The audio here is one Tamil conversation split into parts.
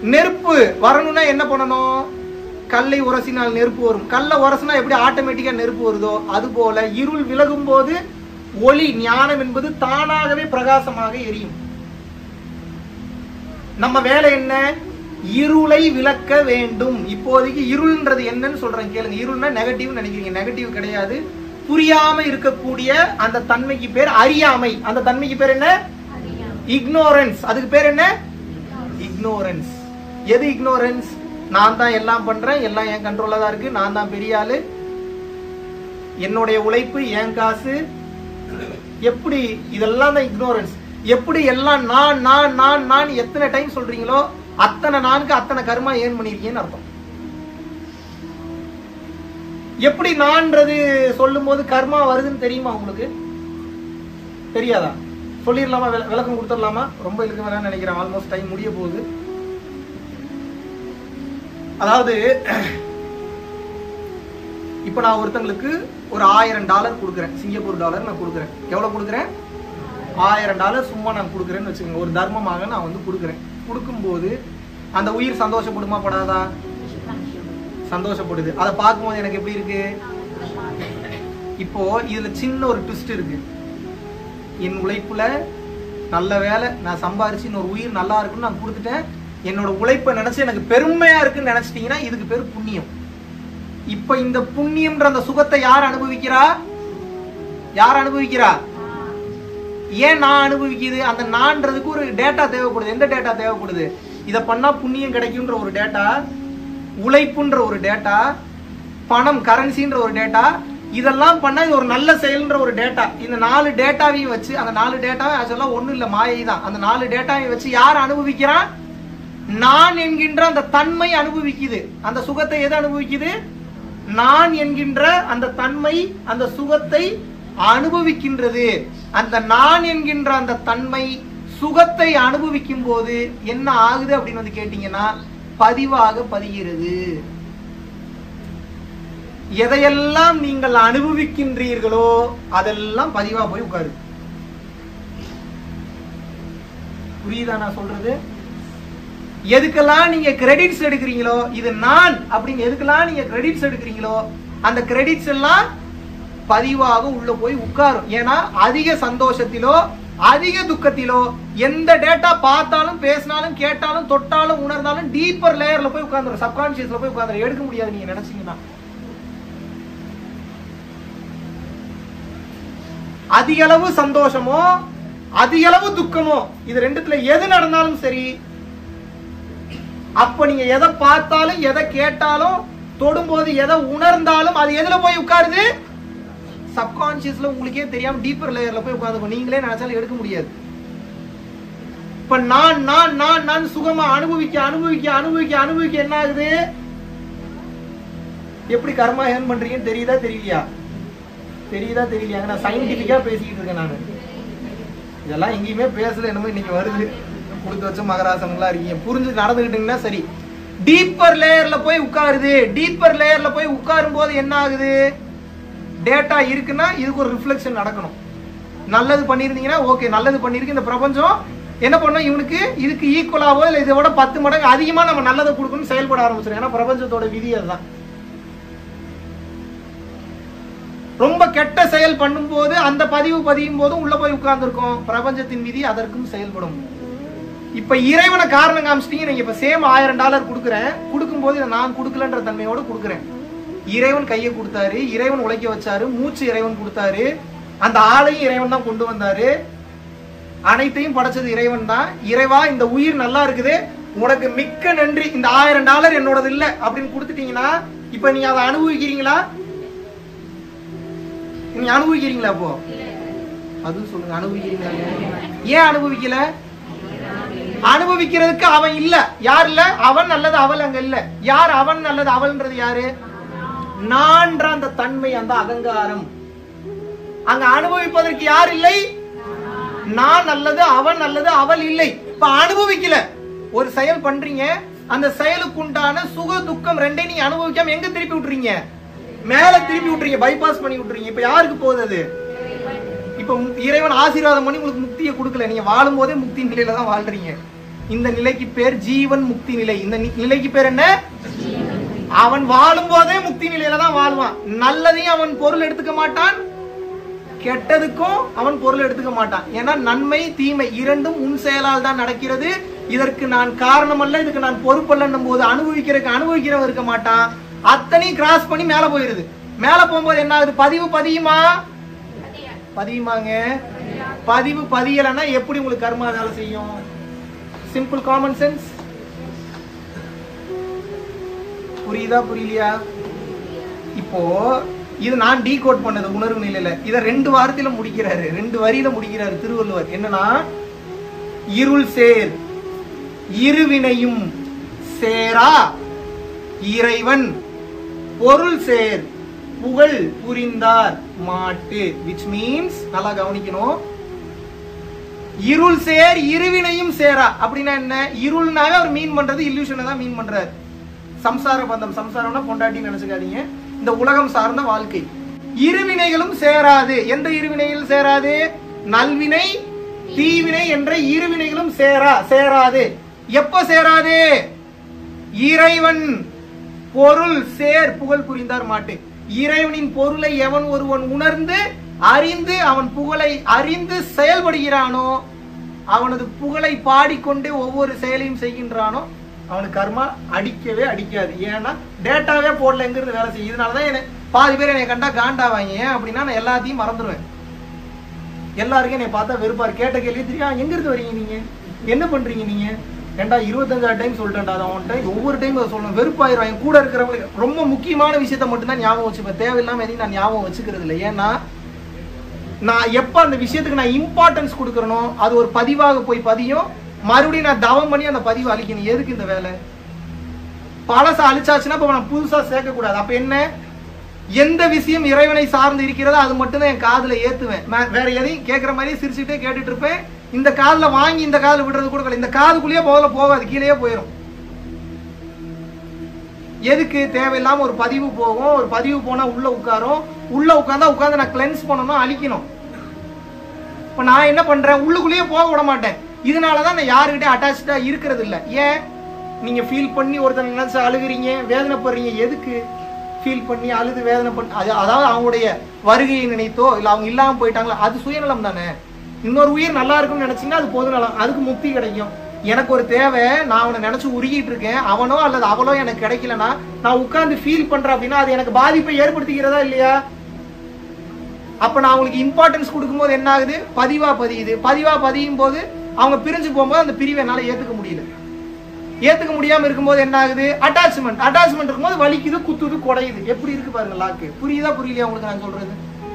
நெருப்பு வரணும்னா என்ன பண்ணணும் கல்லை உரசினால் நெருப்பு வரும் கல்லை உரசினா எப்படி ஆட்டோமேட்டிக்கா நெருப்பு வருதோ அது போல இருள் விலகும் போது ஒளி ஞானம் என்பது தானாகவே பிரகாசமாக எரியும் நம்ம வேலை என்ன இருளை விளக்க வேண்டும் இப்போதைக்கு இருள்ன்றது என்னன்னு சொல்றேன் கேளுங்க இருள்னா நெகட்டிவ் நினைக்கிறீங்க நெகட்டிவ் கிடையாது புரியாம இருக்கக்கூடிய அந்த தன்மைக்கு பேர் அறியாமை அந்த தன்மைக்கு பேர் என்ன இக்னோரன்ஸ் அதுக்கு பேர் என்ன இக்னோரன்ஸ் எது இக்னோரன்ஸ் நான் தான் எல்லாம் பண்றேன் எல்லாம் என் கண்ட்ரோல்ல தான் இருக்கு நான் தான் பெரிய ஆளு என்னுடைய உழைப்பு என் காசு எப்படி இதெல்லாம் தான் இக்னோரன்ஸ் எப்படி எல்லாம் நான் நான் நான் நான் எத்தனை டைம் சொல்றீங்களோ அத்தனை நான்கு அத்தனை கர்மா ஏன் பண்ணிருக்கீங்கன்னு அர்த்தம் எப்படி நான்றது சொல்லும் போது கர்மா வருதுன்னு தெரியுமா உங்களுக்கு தெரியாதா சொல்லிடலாமா விள- விளக்கம் கொடுத்துடலாமா ரொம்ப இழுக்க வேணாம்னு நினைக்கிறேன் ஆல்மோஸ்ட் டைம் முடிய போகுது அதாவது இப்ப நான் ஒருத்தங்களுக்கு ஒரு ஆயிரம் டாலர் கொடுக்குறேன் சிங்கப்பூர் டாலர் நான் கொடுக்குறேன் எவ்வளவு கொடுக்குறேன் ஆயிரம் டாலர் சும்மா நான் கொடுக்குறேன்னு வச்சுக்கோங்க ஒரு தர்மமாக நான் வந்து கொடுக்குறேன் கொடுக்கும்போது அந்த உயிர் சந்தோஷப்படுமா படாதா சந்தோஷப்படுது அதை பார்க்கும்போது எனக்கு எப்படி இருக்கு இப்போ இதுல சின்ன ஒரு ட்விஸ்ட் இருக்கு என் உழைப்புல நல்ல வேலை நான் சம்பாரிச்சு இன்னொரு உயிர் நல்லா இருக்குன்னு நான் கொடுத்துட்டேன் என்னோட உழைப்பை நினைச்சு எனக்கு பெருமையா இருக்குன்னு நினைச்சிட்டீங்கன்னா இதுக்கு பேர் புண்ணியம் இப்ப இந்த புண்ணியம்ன்ற அந்த சுகத்தை யார் அனுபவிக்கிறா யார் அனுபவிக்கிறா ஏன் நான் அனுபவிக்குது அந்த நான்றதுக்கு ஒரு டேட்டா தேவைப்படுது எந்த டேட்டா தேவைப்படுது இத பண்ணா புண்ணியம் கிடைக்கும்ன்ற ஒரு டேட்டா உழைப்புன்ற ஒரு டேட்டா பணம் கரன்சின்ற ஒரு டேட்டா இதெல்லாம் பண்ணா இது ஒரு நல்ல செயல்ன்ற ஒரு டேட்டா இந்த நாலு டேட்டாவையும் வச்சு அந்த நாலு டேட்டாவை ஆக்சுவலா ஒண்ணும் இல்ல மாயை தான் அந்த நாலு டேட்டாவையும் வச்சு யார் அனுபவிக்கிறான் நான் என்கின்ற அந்த தன்மை அனுபவிக்குது அந்த சுகத்தை எது அனுபவிக்குது நான் என்கின்ற அந்த தன்மை அந்த சுகத்தை அனுபவிக்கின்றது அந்த நான் என்கின்ற அந்த தன்மை சுகத்தை அனுபவிக்கும் போது என்ன ஆகுது அப்படின்னு வந்து கேட்டீங்கன்னா பதிவாக பதிகிறது எதையெல்லாம் நீங்கள் அனுபவிக்கின்றீர்களோ அதெல்லாம் பதிவா போய் உட்காரு புரியுதா நான் சொல்றது எதுக்கெல்லாம் நீங்க கிரெடிட்ஸ் எடுக்கிறீங்களோ இது நான் அப்படின்னு எதுக்கெல்லாம் நீங்க கிரெடிட்ஸ் எடுக்கிறீங்களோ அந்த கிரெடிட்ஸ் எல்லாம் பதிவாக உள்ள போய் உட்காரும் ஏன்னா அதிக சந்தோஷத்திலோ அதிக துக்கத்திலோ எந்த டேட்டா பார்த்தாலும் பேசினாலும் கேட்டாலும் தொட்டாலும் உணர்ந்தாலும் டீப்பர் லேயர்ல போய் உட்கார்ந்துரும் சப்கான்சியஸ்ல போய் உட்கார்ந்து எடுக்க முடியாது நீங்க நினைச்சீங்கன்னா அதிக அளவு சந்தோஷமோ அதிக அளவு துக்கமோ இது ரெண்டுத்துல எது நடந்தாலும் சரி அப்ப நீங்க எதை பார்த்தாலும் எதை கேட்டாலும் தொடும்போது எதை உணர்ந்தாலும் அது எதுல போய் உட்காருது சப்கான்சியஸ்ல உங்களுக்கே தெரியாம டீப்பர் லேயர்ல போய் உட்கார்ந்து நீங்களே நினைச்சாலும் எடுக்க முடியாது இப்ப நான் நான் நான் நான் சுகமா அனுபவிக்க அனுபவிக்க அனுபவிக்க அனுபவிக்க என்ன ஆகுது எப்படி கர்மா ஏர்ன் பண்றீங்கன்னு தெரியுதா தெரியலையா தெரியுதா தெரியலையா நான் சயின்டிபிக்கா பேசிக்கிட்டு இருக்கேன் நான் இதெல்லாம் எங்கேயுமே பேசல என்னமோ இன்னைக்கு வருது கொடுத்து வச்ச மகராசனங்களா இருக்கீங்க புரிஞ்சு நடந்துக்கிட்டீங்கன்னா சரி டீப்பர் லேயர்ல போய் உட்காருது டீப்பர் லேயர்ல போய் உட்காரும் போது என்ன ஆகுது டேட்டா இருக்குன்னா இதுக்கு ஒரு ரிஃப்ளெக்ஷன் நடக்கணும் நல்லது பண்ணியிருந்தீங்கன்னா ஓகே நல்லது பண்ணியிருக்கு இந்த பிரபஞ்சம் என்ன பண்ணும் இவனுக்கு இதுக்கு ஈக்குவலாவோ இல்லை இதை விட பத்து மடங்கு அதிகமா நம்ம நல்லதை கொடுக்கணும்னு செயல்பட ஆரம்பிச்சிடும் ஏன்னா பிரபஞ்சத்தோட விதி அதுதான் ரொம்ப கெட்ட செயல் பண்ணும்போது அந்த பதிவு பதியும் போதும் உள்ள போய் உட்கார்ந்துருக்கோம் பிரபஞ்சத்தின் விதி அதற்கும் செயல்படும் இப்ப இறைவனை காரணம் காமிச்சிட்டீங்க நீங்க இப்ப சேம் ஆயிரம் டாலர் கொடுக்குறேன் கொடுக்கும்போது இதை நான் கொடுக்கலன்ற தன்மையோட கொடுக்குறேன் இறைவன் கையை கொடுத்தாரு இறைவன் உழைக்க வச்சாரு மூச்சு இறைவன் கொடுத்தாரு அந்த ஆளையும் இறைவன் தான் கொண்டு வந்தாரு அனைத்தையும் படைச்சது இறைவன் தான் இறைவா இந்த உயிர் நல்லா இருக்குது உனக்கு மிக்க நன்றி இந்த ஆயிரம் டாலர் என்னோடது இல்ல அப்படின்னு கொடுத்துட்டீங்கன்னா இப்ப நீங்க அதை அனுபவிக்கிறீங்களா நீங்க அனுபவிக்கிறீங்களா அப்போ அதுவும் சொல்லுங்க அனுபவிக்கிறீங்களா ஏன் அனுபவிக்கல அனுபவிக்கிறதுக்கு அவன் இல்ல யார் இல்ல அவன் அல்லது அவள் அங்க இல்ல யார் அவன் அல்லது அவள்ன்றது யாரு நான்ற அந்த தன்மை அந்த அகங்காரம் அங்க அனுபவிப்பதற்கு யார் இல்லை நான் அல்லது அவன் அல்லது அவள் இல்லை இப்ப அனுபவிக்கல ஒரு செயல் பண்றீங்க அந்த செயலுக்கு உண்டான சுக துக்கம் ரெண்டையும் நீங்க அனுபவிக்காம எங்க திருப்பி விட்டுறீங்க மேல திருப்பி விட்டுறீங்க பைபாஸ் பண்ணி விட்டுறீங்க இப்ப யாருக்கு போகுது அது இப்ப உங்க- இறைவன் ஆசீர்வாதம் பண்ணி உங்களுக்கு முக்தியை கொடுக்கல நீங்க வாழும் போதே முக்தி நிலையில தான் வாழ்றீங்க இந்த நிலைக்கு பேர் ஜீவன் முக்தி நிலை இந்த நி- நிலைக்கு பேர் என்ன அவன் வாழும் போதே முக்தி நிலையில தான் வாழ்வான் நல்லதையும் அவன் பொருள் எடுத்துக்க மாட்டான் கெட்டதுக்கும் அவன் பொருள் எடுத்துக்க மாட்டான் ஏன்னா நன்மை தீமை இரண்டும் உன் செயலால் தான் நடக்கிறது இதற்கு நான் காரணம் அல்ல இதுக்கு நான் பொறுப்பல்லன்னும் போது அனுபவிக்கிறதுக்கு அனுபவிக்கிறவன் இருக்க மாட்டான் அத்தனையும் கிராஸ் பண்ணி மேல போயிருது மேல போகும்போது என்ன ஆகுது பதிவு பதியுமா பதியுமாங்க பதிவு பதியலைன்னா எப்படி உங்களுக்கு கர்மா வேலை செய்யும் சிம்பிள் காமன் சென்ஸ் புரியுதா புரியலையா இப்போ இது நான் டீ கோட் பண்ணது உணர்வு நிலையில இத ரெண்டு வாரத்தில முடிக்கிறாரு ரெண்டு வரியில முடிக்கிறாரு திருவள்ளுவர் என்னன்னா இருள் சேர் இருவினையும் சேரா இறைவன் பொருள் சேர் புகழ் புரிந்தார் மாட்டு விச் மீன்ஸ் நல்லா கவனிக்கணும் இருள் சேர் இருவினையும் சேரா அப்படின்னா என்ன இருள்னாவே அவர் மீன் பண்றது இல்லூஷனை தான் மீன் பண்றாரு சம்சார பந்தம் சம்சாரம்னா பொண்டாட்டின்னு நினைச்சுக்காதீங்க இந்த உலகம் சார்ந்த வாழ்க்கை இருவினைகளும் சேராது எந்த இருவினைகள் சேராது நல்வினை தீவினை என்ற இருவினைகளும் சேரா சேராது எப்ப சேராது இறைவன் பொருள் சேர் புகழ் புரிந்தார் மாட்டு இறைவனின் பொருளை எவன் ஒருவன் உணர்ந்து அறிந்து அவன் புகழை அறிந்து செயல்படுகிறானோ அவனது புகழை பாடிக்கொண்டே ஒவ்வொரு செயலையும் செய்கின்றானோ அவனுக்கு கர்மா அடிக்கவே அடிக்காது ஏன்னா டேட்டாவே போடல எங்கிருந்து வேலை செய்யும் இதனாலதான் என்னை பாதி பேர் என்னை கண்டா காண்டாவாங்க ஏன் அப்படின்னா நான் எல்லாத்தையும் மறந்துடுவேன் எல்லாருக்கும் என்னை பார்த்தா வெறுப்பாரு கேட்ட கேள்வி தெரியும் எங்க இருந்து வரீங்க நீங்க என்ன பண்றீங்க நீங்க ஏன்டா இருபத்தஞ்சாறு டைம் சொல்லிட்டேன்டா அதை அவன்கிட்ட ஒவ்வொரு டைம் அதை சொல்லணும் வெறுப்பாயிரும் என் கூட இருக்கிறவங்களுக்கு ரொம்ப முக்கியமான விஷயத்த மட்டும் தான் ஞாபகம் வச்சுப்பேன் தேவையில்லாம எதையும் நான் ஞாபகம் வச்சுக்கிறது இல்லை ஏன்னா நான் எப்ப அந்த விஷயத்துக்கு நான் இம்பார்ட்டன்ஸ் கொடுக்கறனோ அது ஒரு பதிவாக போய் பதியும் மறுபடியும் நான் தவம் பண்ணி அந்த பதிவை அழிக்கணும் எதுக்கு இந்த வேலை பழச அழிச்சாச்சுன்னா இப்ப நான் புதுசா சேர்க்க கூடாது அப்ப என்ன எந்த விஷயம் இறைவனை சார்ந்து இருக்கிறதோ அது மட்டும்தான் என் காதுல ஏத்துவேன் நான் வேற எதையும் கேட்கற மாதிரி சிரிச்சுட்டே கேட்டுட்டு இருப்பேன் இந்த காதுல வாங்கி இந்த காதுல விடுறது கூட கிடையாது. இந்த காதுக்குள்ளேயே போகல போகாது கீழேயே போயிடும் எதுக்கு தேவையில்லாம ஒரு பதிவு போகும் ஒரு பதிவு போனா உள்ள உட்காரும் உள்ள உட்கார்ந்தா உட்கார்ந்து நான் கிளென்ஸ் பண்ணணும் அழிக்கணும் இப்ப நான் என்ன பண்றேன் உள்ளுக்குள்ளேயே போக விட மாட்டேன் இதனாலதான் நான் யாருக்கிட்டே அட்டாச்சா இருக்கிறது இல்ல ஏன் நீங்க ஃபீல் பண்ணி ஒருத்தர் நினைச்சு அழுகுறீங்க வேதனைப்படுறீங்க எதுக்கு ஃபீல் பண்ணி அழுது வேதனை பண்ணி அது அதாவது அவங்களுடைய வருகையை நினைத்தோ இல்ல அவங்க இல்லாம போயிட்டாங்களோ அது சுயநலம் தானே இன்னொரு உயிர் நல்லா இருக்கும்னு நினைச்சீங்கன்னா அது பொதுநலம் அதுக்கு முக்தி கிடைக்கும் எனக்கு ஒரு தேவை நான் அவனை நினைச்சு உருகிட்டு இருக்கேன் அவனோ அல்லது அவளோ எனக்கு கிடைக்கலனா நான் உட்கார்ந்து ஃபீல் பண்றேன் அப்படின்னா அது எனக்கு பாதிப்பை ஏற்படுத்திக்கிறதா இல்லையா அப்ப நான் அவங்களுக்கு இம்பார்ட்டன்ஸ் கொடுக்கும்போது என்ன ஆகுது பதிவா பதியுது பதிவா பதியும் போது அவங்க பிரிஞ்சு போகும்போது அந்த பிரிவை என்னால ஏத்துக்க முடியல ஏத்துக்க முடியாம இருக்கும்போது என்ன ஆகுது அட்டாச்மெண்ட் அட்டாச்மெண்ட் இருக்கும்போது வலிக்குது குத்துது குடையுது எப்படி இருக்கு பாருங்க லாக்கு புரியுதா புரியலையா உங்களுக்கு நான் சொல்றது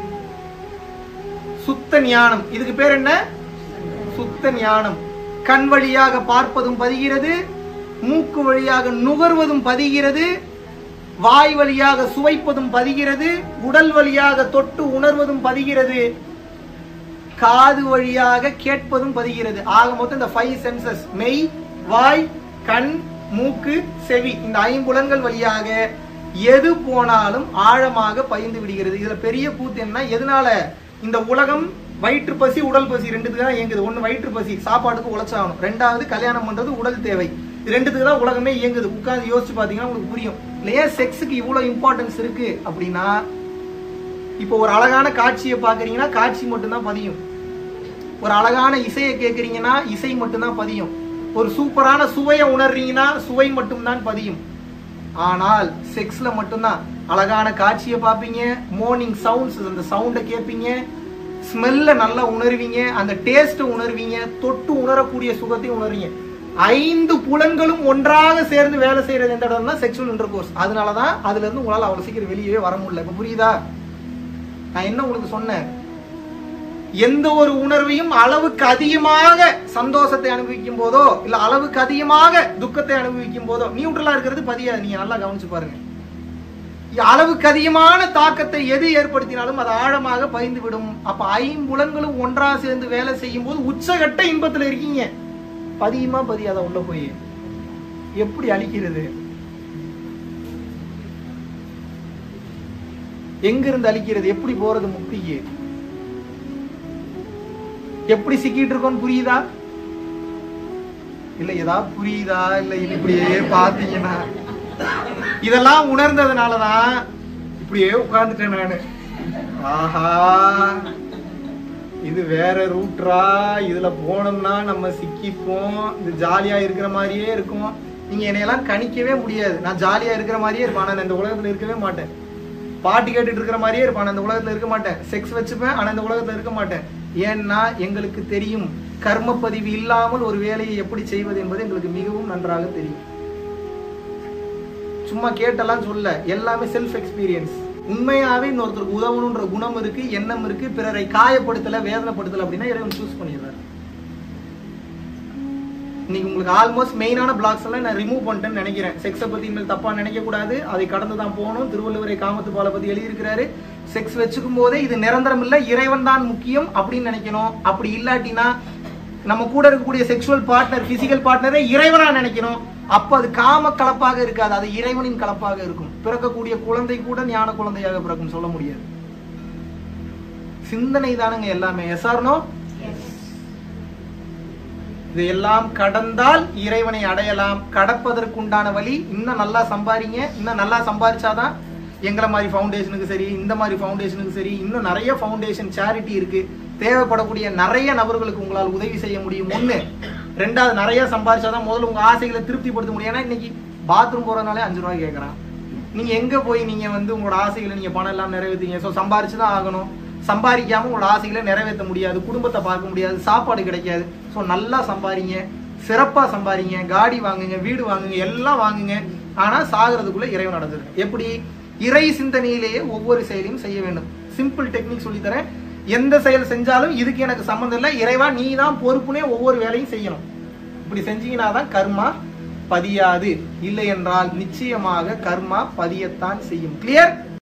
சுத்த ஞானம் இதுக்கு பேர் என்ன சுத்த ஞானம் கண் வழியாக பார்ப்பதும் பதிகிறது மூக்கு வழியாக நுகர்வதும் பதிகிறது வாய் வழியாக சுவைப்பதும் பதிகிறது உடல் வழியாக தொட்டு உணர்வதும் பதிகிறது காது வழியாக கேட்பதும் பதிகிறது ஆக மொத்தம் இந்த ஃபைவ் சென்சஸ் மெய் வாய் கண் மூக்கு செவி இந்த ஐம்புலன்கள் வழியாக எது போனாலும் ஆழமாக பயந்து விடுகிறது இதுல பெரிய கூத்து என்ன எதனால இந்த உலகம் வயிற்று பசி உடல் பசி ரெண்டுத்துக்கு தான் இயங்குது ஒண்ணு வயிற்று பசி சாப்பாட்டுக்கு உழைச்சாகணும் ரெண்டாவது கல்யாணம் பண்றது உடல் தேவை இது ரெண்டுத்துக்கு தான் உலகமே இயங்குது உட்கார்ந்து யோசிச்சு பாத்தீங்கன்னா உங்களுக்கு புரியும் இல்லையா செக்ஸுக்கு இவ்வளவு இம்பார்ட்டன்ஸ் இருக்கு அப்படின்னா இப்போ ஒரு அழகான காட்சியை பாக்குறீங்கன்னா காட்சி மட்டும்தான் பதியும் ஒரு அழகான இசையை கேட்குறீங்கன்னா இசை மட்டும்தான் பதியும் ஒரு சூப்பரான சுவையை உணர்றீங்கன்னா சுவை மட்டும்தான் பதியும் ஆனால் செக்ஸ்ல மட்டும்தான் அழகான காட்சியை பார்ப்பீங்க மார்னிங் சவுண்ட்ஸ் அந்த சவுண்டை கேட்பீங்க ஸ்மெல்ல நல்லா உணர்வீங்க அந்த டேஸ்ட்டை உணர்வீங்க தொட்டு உணரக்கூடிய சுகத்தை உணர்வீங்க ஐந்து புலன்களும் ஒன்றாக சேர்ந்து வேலை செய்யறது எந்த இடம் தான் செக்ஷுவல் இன்டர் கோர்ஸ் அதனாலதான் அதுல இருந்து உங்களால அவ்வளவு சீக்கிரம் வெளியவே வர முடியல இப்ப புரியுதா நான் என்ன உங்களுக்கு சொன்னேன் எந்த ஒரு உணர்வையும் அளவுக்கு அதிகமாக சந்தோஷத்தை அனுபவிக்கும் போதோ இல்ல அளவுக்கு அதிகமாக துக்கத்தை அனுபவிக்கும் போதோ நியூட்ரலா இருக்கிறது பதியாது நீங்க நல்லா கவனிச்சு பாருங்க அளவுக்கு அதிகமான தாக்கத்தை எது ஏற்படுத்தினாலும் அது ஆழமாக பயந்து விடும் அப்ப ஐம்புலன்களும் ஒன்றா சேர்ந்து வேலை செய்யும் போது உச்சகட்ட இன்பத்துல இருக்கீங்க பதியுமா பதியாத உள்ள போய் எப்படி அழிக்கிறது எங்க இருந்து அழிக்கிறது எப்படி போறது முக்திக்கு எப்படி சிக்கிட்டு இருக்கோம்னு புரியுதா இல்ல ஏதாவது புரியுதா இல்ல இது இப்படியே பாத்தீங்கன்னா இதெல்லாம் உணர்ந்ததுனாலதான் இப்படியே உட்கார்ந்துட்டேன் நானு ஆஹா இது வேற ரூட்ரா இதுல போனோம்னா நம்ம சிக்கிப்போம் இது ஜாலியா இருக்கிற மாதிரியே இருக்கும் நீங்க என்னையெல்லாம் கணிக்கவே முடியாது நான் ஜாலியா இருக்கிற மாதிரியே இருப்பேன் ஆனா நான் இந்த உலகத்துல இருக்கவே மாட்டேன் பாட்டு கேட்டுட்டு இருக்கிற மாதிரியே இருப்பேன் ஆனா இந்த உலகத்துல இருக்க மாட்டேன் செக்ஸ் வச்சுப்பேன் ஆனா இந்த உலகத்துல இருக்க மாட்டேன் ஏன்னா எங்களுக்கு தெரியும் கர்ம பதிவு இல்லாமல் ஒரு வேலையை எப்படி செய்வது என்பது எங்களுக்கு மிகவும் நன்றாக தெரியும் சும்மா கேட்டெல்லாம் சொல்ல எல்லாமே செல்ஃப் எக்ஸ்பீரியன்ஸ் உண்மையாவே இன்னொருத்தருக்கு உதவணுன்ற குணம் இருக்கு எண்ணம் இருக்கு பிறரை காயப்படுத்தல வேதனைப்படுத்தல அப்படின்னா இறைவன் சூஸ் பண்ணிடுறாரு இன்னைக்கு உங்களுக்கு ஆல்மோஸ்ட் மெயினான பிளாக்ஸ் எல்லாம் நான் ரிமூவ் பண்ணிட்டேன்னு நினைக்கிறேன் செக்ஸை பத்தி இனிமேல் தப்பா நினைக்க கூடாது அதை கடந்து தான் போகணும் திருவள்ளுவரை காமத்து பாலை பத்தி எழுதியிருக்கிறாரு செக்ஸ் வச்சுக்கும் போதே இது நிரந்தரம் இல்ல இறைவன் தான் முக்கியம் அப்படின்னு நினைக்கணும் அப்படி இல்லாட்டினா நம்ம கூட இருக்கக்கூடிய செக்ஷுவல் பார்ட்னர் பிசிக்கல் பார்ட்னரை இறைவனா நினைக்கணும் அப்ப அது காம கலப்பாக இருக்காது அது இறைவனின் கலப்பாக இருக்கும் பிறக்கக்கூடிய குழந்தை கூட ஞான குழந்தையாக பிறக்கும் சொல்ல முடியாது சிந்தனை தானுங்க எல்லாமே எஸ்ஆர்னோ இதையெல்லாம் கடந்தால் இறைவனை அடையலாம் கடப்பதற்குண்டான வழி இன்னும் நல்லா சம்பாதிங்க இன்னும் நல்லா சம்பாதிச்சாதான் எங்களை மாதிரி ஃபவுண்டேஷனுக்கு சரி இந்த மாதிரி ஃபவுண்டேஷனுக்கு சரி இன்னும் நிறைய ஃபவுண்டேஷன் சேரிட்டி இருக்கு தேவைப்படக்கூடிய நிறைய நபர்களுக்கு உங்களால் உதவி செய்ய முடியும் ஒண்ணு ரெண்டாவது நிறைய சம்பாதிச்சாதான் முதல்ல உங்க ஆசைகளை திருப்திப்படுத்த முடியும் ஏன்னா இன்னைக்கு பாத்ரூம் போறதுனாலே அஞ்சு ரூபாய் கேட்கறான் நீங்க எங்க போய் நீங்க வந்து உங்களோட ஆசைகளை நீங்க பணம் எல்லாம் நிறைவேற்றீங்க ஸோ சம்பாரிச்சு தான் ஆகணும் சம்பாதிக்காம உங்களோட ஆசைகளை நிறைவேற்ற முடியாது குடும்பத்தை பார்க்க முடியாது சாப்பாடு கிடைக்காது ஸோ நல்லா சம்பாதிங்க சிறப்பா சம்பாதிங்க காடி வாங்குங்க வீடு வாங்குங்க எல்லாம் வாங்குங்க ஆனா சாகிறதுக்குள்ள இறைவன் அடைஞ்சிருங்க எப்படி இறை சிந்தனையிலேயே ஒவ்வொரு செயலையும் செய்ய வேண்டும் சிம்பிள் டெக்னிக் சொல்லித்தரேன் எந்த செயல் செஞ்சாலும் இதுக்கு எனக்கு சம்மந்தம் இல்லை இறைவா நீ தான் பொறுப்புனே ஒவ்வொரு வேலையும் செய்யணும் இப்படி செஞ்சீங்கன்னா தான் கர்மா பதியாது இல்லை என்றால் நிச்சயமாக கர்மா பதியத்தான் செய்யும் கிளியர்